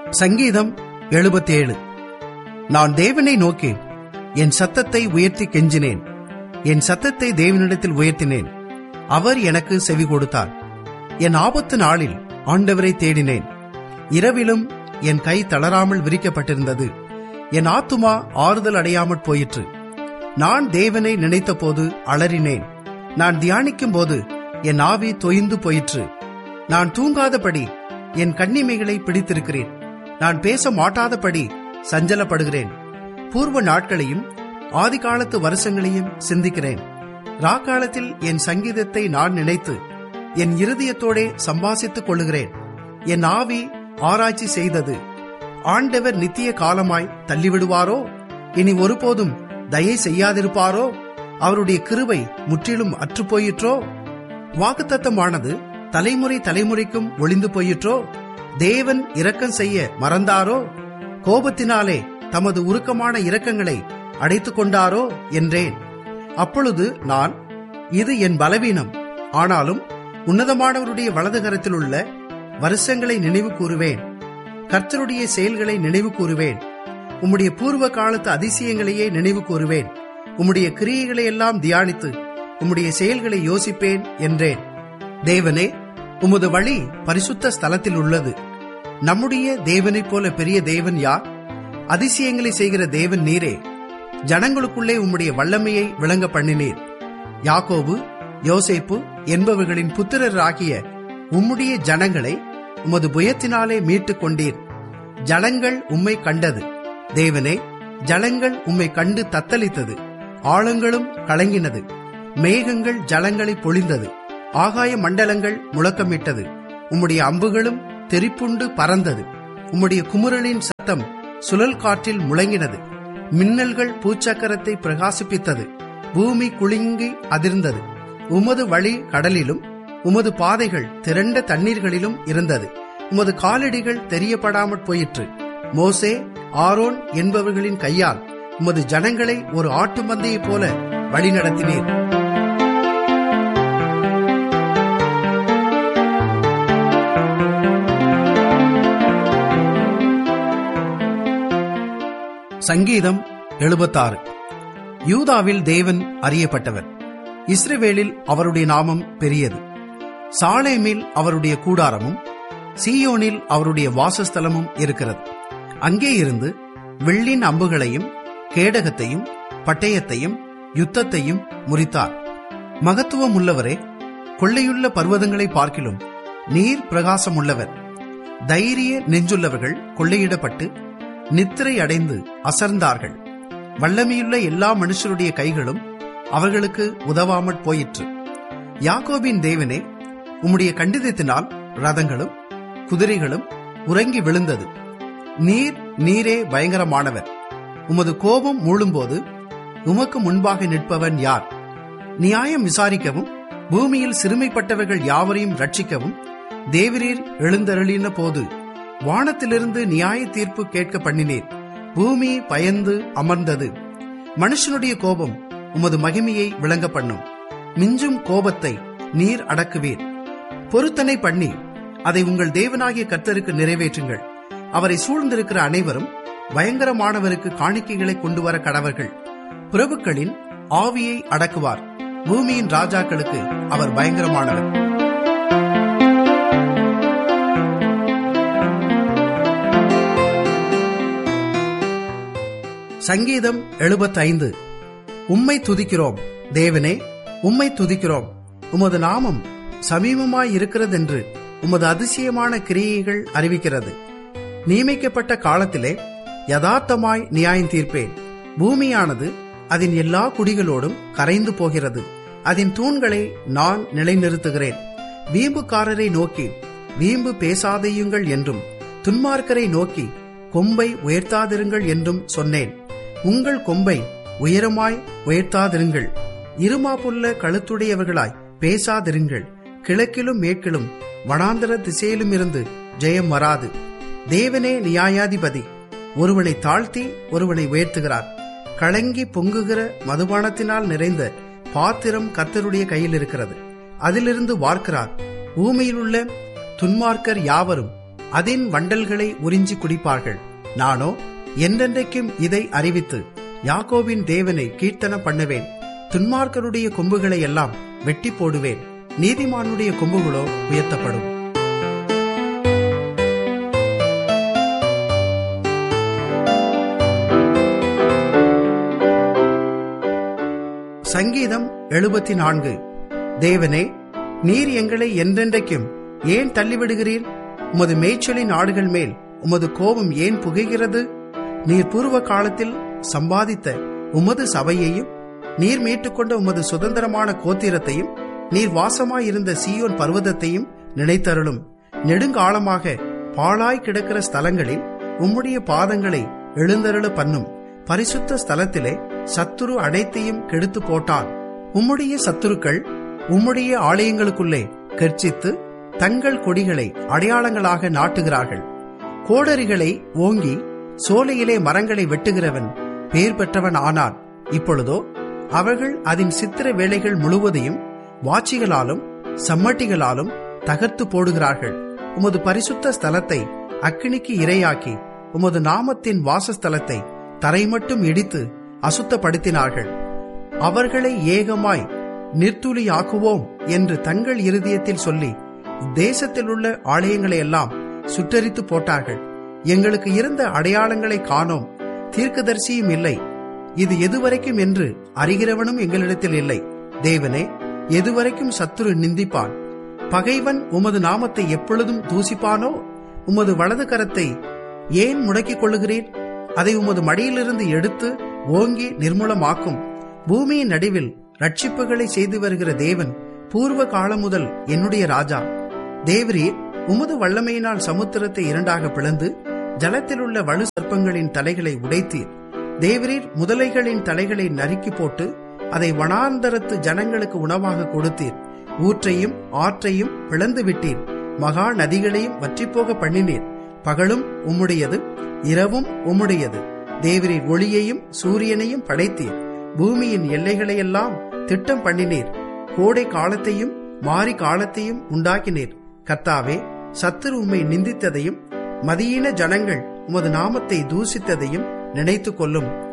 சங்கீதம் எழுபத்தேழு நான் தேவனை நோக்கி என் சத்தத்தை உயர்த்தி கெஞ்சினேன் என் சத்தத்தை தேவனிடத்தில் உயர்த்தினேன் அவர் எனக்கு செவி கொடுத்தார் என் ஆபத்து நாளில் ஆண்டவரை தேடினேன் இரவிலும் என் கை தளராமல் விரிக்கப்பட்டிருந்தது என் ஆத்துமா ஆறுதல் அடையாமற் போயிற்று நான் தேவனை நினைத்தபோது அலறினேன் நான் தியானிக்கும் போது என் ஆவி தொய்ந்து போயிற்று நான் தூங்காதபடி என் கண்ணிமைகளை பிடித்திருக்கிறேன் நான் பேச மாட்டாதபடி சஞ்சலப்படுகிறேன் பூர்வ நாட்களையும் ஆதிகாலத்து வருஷங்களையும் சிந்திக்கிறேன் ராக்காலத்தில் என் சங்கீதத்தை நான் நினைத்து என் இருதயத்தோடே சம்பாசித்துக் கொள்ளுகிறேன் என் ஆவி ஆராய்ச்சி செய்தது ஆண்டவர் நித்திய காலமாய் தள்ளிவிடுவாரோ இனி ஒருபோதும் தயை செய்யாதிருப்பாரோ அவருடைய கிருபை முற்றிலும் அற்றுப்போயிற்றோ வாக்குத்தத்தமானது தலைமுறை தலைமுறைக்கும் ஒளிந்து போயிற்றோ தேவன் இரக்கம் செய்ய மறந்தாரோ கோபத்தினாலே தமது உருக்கமான இரக்கங்களை அடைத்துக் கொண்டாரோ என்றேன் அப்பொழுது நான் இது என் பலவீனம் ஆனாலும் உன்னதமானவருடைய வலது கரத்தில் உள்ள வருஷங்களை நினைவு கூறுவேன் கர்த்தருடைய செயல்களை நினைவு கூறுவேன் உம்முடைய பூர்வ காலத்து அதிசயங்களையே நினைவு கூறுவேன் உம்முடைய கிரியைகளை எல்லாம் தியானித்து உம்முடைய செயல்களை யோசிப்பேன் என்றேன் தேவனே உமது வழி பரிசுத்த ஸ்தலத்தில் உள்ளது நம்முடைய தேவனைப் போல பெரிய தேவன் யார் அதிசயங்களை செய்கிற தேவன் நீரே ஜனங்களுக்குள்ளே உம்முடைய வல்லமையை விளங்க பண்ணினீர் யாக்கோபு யோசேப்பு என்பவர்களின் புத்திரராகிய உம்முடைய ஜனங்களை உமது புயத்தினாலே மீட்டுக் கொண்டீர் ஜலங்கள் உம்மை கண்டது தேவனே ஜலங்கள் உம்மை கண்டு தத்தளித்தது ஆழங்களும் கலங்கினது மேகங்கள் ஜலங்களை பொழிந்தது ஆகாய மண்டலங்கள் முழக்கமிட்டது உம்முடைய அம்புகளும் தெரிப்புண்டு பறந்தது உம்முடைய குமுறலின் சத்தம் சுழல் காற்றில் முழங்கினது மின்னல்கள் பூச்சக்கரத்தை பிரகாசிப்பித்தது பூமி குலுங்கி அதிர்ந்தது உமது வழி கடலிலும் உமது பாதைகள் திரண்ட தண்ணீர்களிலும் இருந்தது உமது காலடிகள் தெரியப்படாமற் போயிற்று மோசே ஆரோன் என்பவர்களின் கையால் உமது ஜனங்களை ஒரு ஆட்டு மந்தையைப் போல வழிநடத்தினீர் சங்கீதம் எழுபத்தாறு யூதாவில் தேவன் அறியப்பட்டவர் இஸ்ரவேலில் அவருடைய நாமம் பெரியது சாலேமில் அவருடைய கூடாரமும் சீயோனில் அவருடைய வாசஸ்தலமும் இருக்கிறது அங்கே இருந்து வெள்ளின் அம்புகளையும் கேடகத்தையும் பட்டயத்தையும் யுத்தத்தையும் முறித்தார் மகத்துவம் உள்ளவரே கொள்ளையுள்ள பர்வதங்களை பார்க்கிலும் நீர் பிரகாசமுள்ளவர் தைரிய நெஞ்சுள்ளவர்கள் கொள்ளையிடப்பட்டு நித்திரை அடைந்து அசர்ந்தார்கள் வல்லமையுள்ள எல்லா மனுஷருடைய கைகளும் அவர்களுக்கு உதவாமற் போயிற்று யாக்கோபின் தேவனே உம்முடைய கண்டிதத்தினால் ரதங்களும் குதிரைகளும் உறங்கி விழுந்தது நீர் நீரே பயங்கரமானவர் உமது கோபம் மூழும்போது உமக்கு முன்பாக நிற்பவன் யார் நியாயம் விசாரிக்கவும் பூமியில் சிறுமைப்பட்டவர்கள் யாவரையும் ரட்சிக்கவும் தேவரீர் எழுந்தருளின போது வானத்திலிருந்து நியாய தீர்ப்பு கேட்க பண்ணினீர் பூமி பயந்து அமர்ந்தது மனுஷனுடைய கோபம் உமது மகிமையை விளங்க பண்ணும் மிஞ்சும் கோபத்தை நீர் அடக்குவீர் பொருத்தனை பண்ணி அதை உங்கள் தேவனாகிய கர்த்தருக்கு நிறைவேற்றுங்கள் அவரை சூழ்ந்திருக்கிற அனைவரும் பயங்கரமானவருக்கு காணிக்கைகளை கொண்டு வர கடவர்கள் பிரபுக்களின் ஆவியை அடக்குவார் பூமியின் ராஜாக்களுக்கு அவர் பயங்கரமானவர் சங்கீதம் எழுபத்தைந்து உம்மை துதிக்கிறோம் தேவனே உம்மை துதிக்கிறோம் உமது நாமம் சமீபமாய் இருக்கிறதென்று உமது அதிசயமான கிரியைகள் அறிவிக்கிறது நியமிக்கப்பட்ட காலத்திலே யதார்த்தமாய் நியாயம் தீர்ப்பேன் பூமியானது அதன் எல்லா குடிகளோடும் கரைந்து போகிறது அதன் தூண்களை நான் நிலைநிறுத்துகிறேன் வீம்புக்காரரை நோக்கி வீம்பு பேசாதையுங்கள் என்றும் துன்மார்க்கரை நோக்கி கொம்பை உயர்த்தாதிருங்கள் என்றும் சொன்னேன் உங்கள் கொம்பை உயரமாய் உயர்த்தாதிருங்கள் இருமாப்புள்ள கழுத்துடையவர்களாய் பேசாதிருங்கள் கிழக்கிலும் மேற்கிலும் வனாந்தர திசையிலும் இருந்து ஜெயம் வராது தேவனே நியாயாதிபதி ஒருவனை தாழ்த்தி ஒருவனை உயர்த்துகிறார் கலங்கி பொங்குகிற மதுபானத்தினால் நிறைந்த பாத்திரம் கர்த்தருடைய கையில் இருக்கிறது அதிலிருந்து வார்க்கிறார் பூமியிலுள்ள துன்மார்க்கர் யாவரும் அதின் வண்டல்களை உறிஞ்சி குடிப்பார்கள் நானோ என்றென்றைக்கும் இதை அறிவித்து யாக்கோவின் தேவனை கீர்த்தனம் பண்ணுவேன் துன்மார்க்கருடைய கொம்புகளை எல்லாம் வெட்டி போடுவேன் நீதிமானுடைய கொம்புகளோ உயர்த்தப்படும் சங்கீதம் எழுபத்தி நான்கு தேவனே நீர் எங்களை என்றென்றைக்கும் ஏன் தள்ளிவிடுகிறீர் உமது மேய்ச்சலின் ஆடுகள் மேல் உமது கோபம் ஏன் புகைகிறது நீர் பூர்வ காலத்தில் சம்பாதித்த உமது சபையையும் நீர் மீட்டுக்கொண்ட உமது சுதந்திரமான கோத்திரத்தையும் நீர் வாசமாயிருந்த சீயோன் பர்வதத்தையும் நினைத்தருளும் நெடுங்காலமாக பாழாய் கிடக்கிற ஸ்தலங்களில் உம்முடைய பாதங்களை எழுந்தருள பண்ணும் பரிசுத்த ஸ்தலத்திலே சத்துரு அனைத்தையும் கெடுத்து போட்டான் உம்முடைய சத்துருக்கள் உம்முடைய ஆலயங்களுக்குள்ளே கர்ச்சித்து தங்கள் கொடிகளை அடையாளங்களாக நாட்டுகிறார்கள் கோடரிகளை ஓங்கி சோலையிலே மரங்களை வெட்டுகிறவன் பேர் பெற்றவன் ஆனான் இப்பொழுதோ அவர்கள் அதன் சித்திர வேலைகள் முழுவதையும் வாட்சிகளாலும் சம்மட்டிகளாலும் தகர்த்து போடுகிறார்கள் உமது பரிசுத்த ஸ்தலத்தை அக்கினிக்கு இரையாக்கி உமது நாமத்தின் வாசஸ்தலத்தை தரை மட்டும் இடித்து அசுத்தப்படுத்தினார்கள் அவர்களை ஏகமாய் நிர்த்துளியாக்குவோம் என்று தங்கள் இருதயத்தில் சொல்லி தேசத்தில் உள்ள ஆலயங்களை எல்லாம் சுட்டரித்து போட்டார்கள் எங்களுக்கு இருந்த அடையாளங்களை காணோம் தீர்க்கதரிசியும் இல்லை இது எதுவரைக்கும் என்று அறிகிறவனும் எங்களிடத்தில் இல்லை தேவனே எதுவரைக்கும் சத்துரு நிந்திப்பான் பகைவன் உமது நாமத்தை எப்பொழுதும் தூசிப்பானோ உமது வலது கரத்தை ஏன் முடக்கிக் கொள்ளுகிறீர் அதை உமது மடியிலிருந்து எடுத்து ஓங்கி நிர்மூலமாக்கும் பூமியின் நடுவில் ரட்சிப்புகளை செய்து வருகிற தேவன் பூர்வ காலம் முதல் என்னுடைய ராஜா தேவரீர் உமது வல்லமையினால் சமுத்திரத்தை இரண்டாக பிளந்து ஜலத்தில் உள்ள வலு சர்ப்பங்களின் தலைகளை உடைத்தீர் தேவரீர் முதலைகளின் தலைகளை நறுக்கி போட்டு அதை வனாந்தரத்து ஜனங்களுக்கு உணவாக கொடுத்தீர் ஊற்றையும் ஆற்றையும் பிளந்து விட்டீர் மகா நதிகளையும் வற்றிப்போக பண்ணினீர் பகலும் உம்முடையது இரவும் உம்முடையது தேவரீர் ஒளியையும் சூரியனையும் படைத்தீர் பூமியின் எல்லைகளையெல்லாம் திட்டம் பண்ணினீர் கோடை காலத்தையும் மாறி காலத்தையும் உண்டாக்கினீர் கர்த்தாவே சத்துரு உம்மை நிந்தித்ததையும் மதியீன ஜனங்கள் உமது நாமத்தை தூசித்ததையும் நினைத்து கொள்ளும்